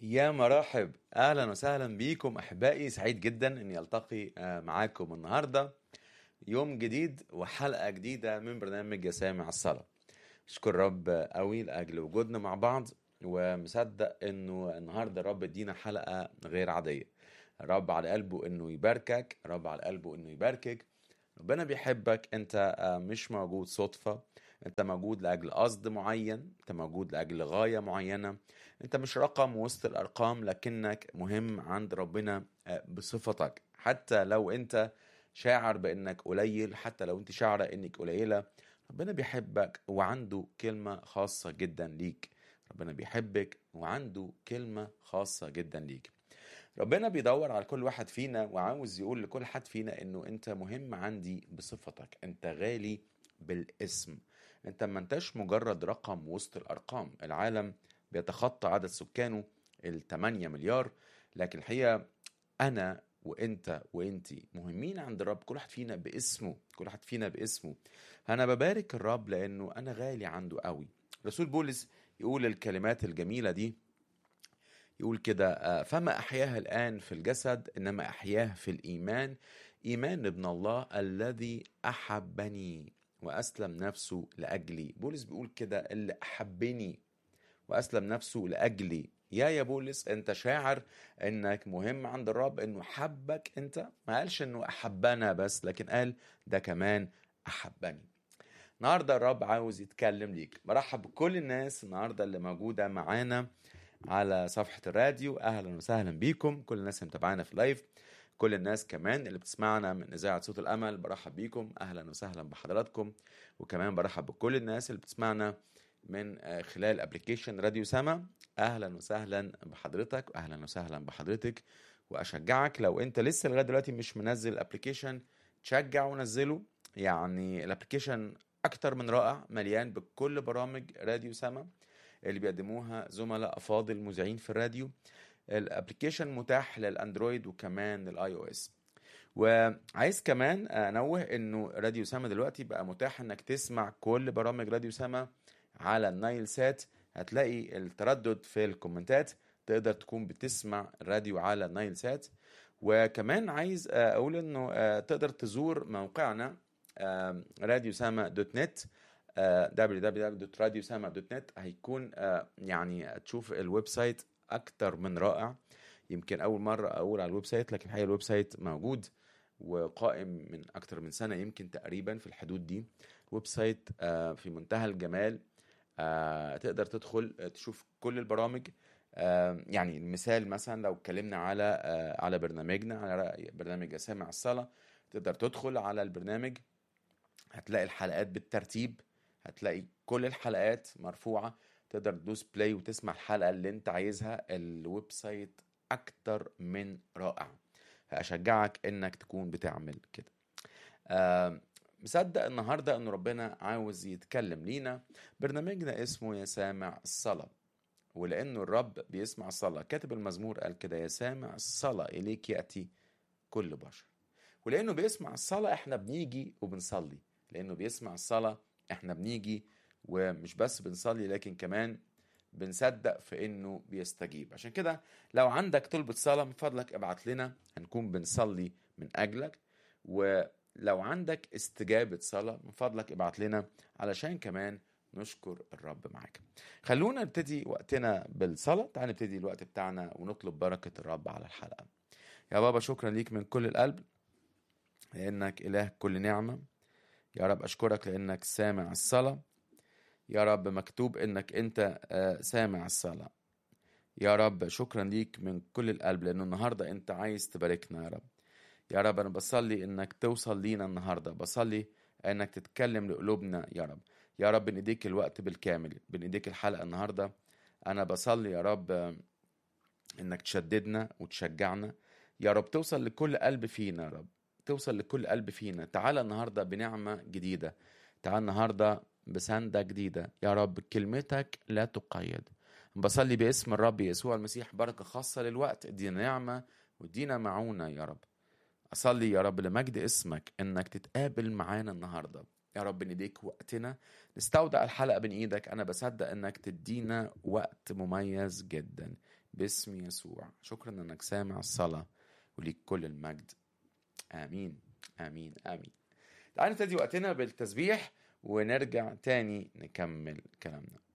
يا مرحب اهلا وسهلا بيكم احبائي سعيد جدا اني التقي آه، معاكم النهارده يوم جديد وحلقه جديده من برنامج يا سامع الصلاه اشكر رب قوي لاجل وجودنا مع بعض ومصدق انه النهارده الرب ادينا حلقه غير عاديه الرب على قلبه انه يباركك الرب على قلبه انه يباركك ربنا بيحبك انت آه، مش موجود صدفه انت موجود لاجل قصد معين انت موجود لاجل غايه معينه انت مش رقم وسط الارقام لكنك مهم عند ربنا آه، بصفتك حتى لو انت شاعر بانك قليل حتى لو انت شاعره انك قليله ربنا بيحبك وعنده كلمه خاصه جدا ليك ربنا بيحبك وعنده كلمه خاصه جدا ليك ربنا بيدور على كل واحد فينا وعاوز يقول لكل حد فينا انه انت مهم عندي بصفتك انت غالي بالاسم انت ما انتش مجرد رقم وسط الارقام العالم بيتخطى عدد سكانه ال 8 مليار لكن الحقيقه انا وانت وانتي مهمين عند الرب كل واحد فينا باسمه كل واحد فينا باسمه انا ببارك الرب لانه انا غالي عنده قوي رسول بولس يقول الكلمات الجميله دي يقول كده آه، فما أحياها الآن في الجسد إنما أحياه في الإيمان إيمان ابن الله الذي أحبني وأسلم نفسه لأجلي بولس بيقول كده اللي أحبني وأسلم نفسه لأجلي يا يا بولس أنت شاعر إنك مهم عند الرب إنه حبك أنت ما قالش إنه أحبنا بس لكن قال ده كمان أحبني النهارده الرب عاوز يتكلم ليك برحب بكل الناس النهارده اللي موجوده معانا على صفحه الراديو اهلا وسهلا بيكم كل الناس اللي متابعانا في لايف كل الناس كمان اللي بتسمعنا من اذاعه صوت الامل برحب بيكم اهلا وسهلا بحضراتكم وكمان برحب بكل الناس اللي بتسمعنا من آه، خلال ابلكيشن راديو سما اهلا وسهلا بحضرتك واهلا وسهلا بحضرتك واشجعك لو انت لسه لغايه دلوقتي مش منزل الابلكيشن تشجع ونزله يعني الابلكيشن اكتر من رائع مليان بكل برامج راديو سما اللي بيقدموها زملاء افاضل مذيعين في الراديو الابلكيشن متاح للاندرويد وكمان للاي او اس وعايز كمان انوه انه راديو سما دلوقتي بقى متاح انك تسمع كل برامج راديو سما على النايل سات هتلاقي التردد في الكومنتات تقدر تكون بتسمع الراديو على النايل سات وكمان عايز اقول انه آه، تقدر تزور موقعنا راديو سما دوت نت www.radiosama.net هيكون آه، يعني تشوف الويب سايت اكتر من رائع يمكن اول مره اقول على الويب سايت لكن الحقيقه الويب سايت موجود وقائم من اكتر من سنه يمكن تقريبا في الحدود دي الويب سايت آه، في منتهى الجمال آه، تقدر تدخل آه، تشوف كل البرامج آه، يعني المثال مثلا لو اتكلمنا على آه، على برنامجنا على برنامج سامع الصلاه تقدر تدخل على البرنامج هتلاقي الحلقات بالترتيب هتلاقي كل الحلقات مرفوعة تقدر تدوس بلاي وتسمع الحلقة اللي انت عايزها الويب سايت اكتر من رائع هشجعك انك تكون بتعمل كده آه، مصدق النهاردة ان ربنا عاوز يتكلم لينا برنامجنا اسمه يا سامع الصلاة ولانه الرب بيسمع الصلاة كاتب المزمور قال كده يا سامع الصلاة اليك يأتي كل بشر ولانه بيسمع الصلاة احنا بنيجي وبنصلي لانه بيسمع الصلاة احنا بنيجي ومش بس بنصلي لكن كمان بنصدق في انه بيستجيب عشان كده لو عندك طلبة صلاة من فضلك ابعت لنا هنكون بنصلي من اجلك ولو عندك استجابة صلاة من فضلك ابعت لنا علشان كمان نشكر الرب معاك خلونا نبتدي وقتنا بالصلاة تعال نبتدي الوقت بتاعنا ونطلب بركة الرب على الحلقة يا بابا شكرا ليك من كل القلب لانك اله كل نعمه يا رب اشكرك لانك سامع الصلاه يا رب مكتوب انك انت آه، سامع الصلاه يا رب شكرا ليك من كل القلب لانه النهارده انت عايز تباركنا يا رب يا رب انا بصلي انك توصل لينا النهارده بصلي انك تتكلم لقلوبنا يا رب يا رب بنيديك الوقت بالكامل بنيديك الحلقه النهارده انا بصلي يا رب آه، انك تشددنا وتشجعنا يا رب توصل لكل قلب فينا يا رب توصل لكل قلب فينا تعال النهارده بنعمه جديده تعال النهارده بسندة جديدة يا رب كلمتك لا تقيد بصلي باسم الرب يسوع المسيح بركة خاصة للوقت ادينا نعمة وادينا معونة يا رب أصلي يا رب لمجد اسمك إنك تتقابل معانا النهاردة يا رب نديك وقتنا نستودع الحلقة بين إيدك أنا بصدق إنك تدينا وقت مميز جدا باسم يسوع شكرا انك سامع الصلاة وليك كل المجد امين امين امين تعالوا نبتدي وقتنا بالتسبيح ونرجع تاني نكمل كلامنا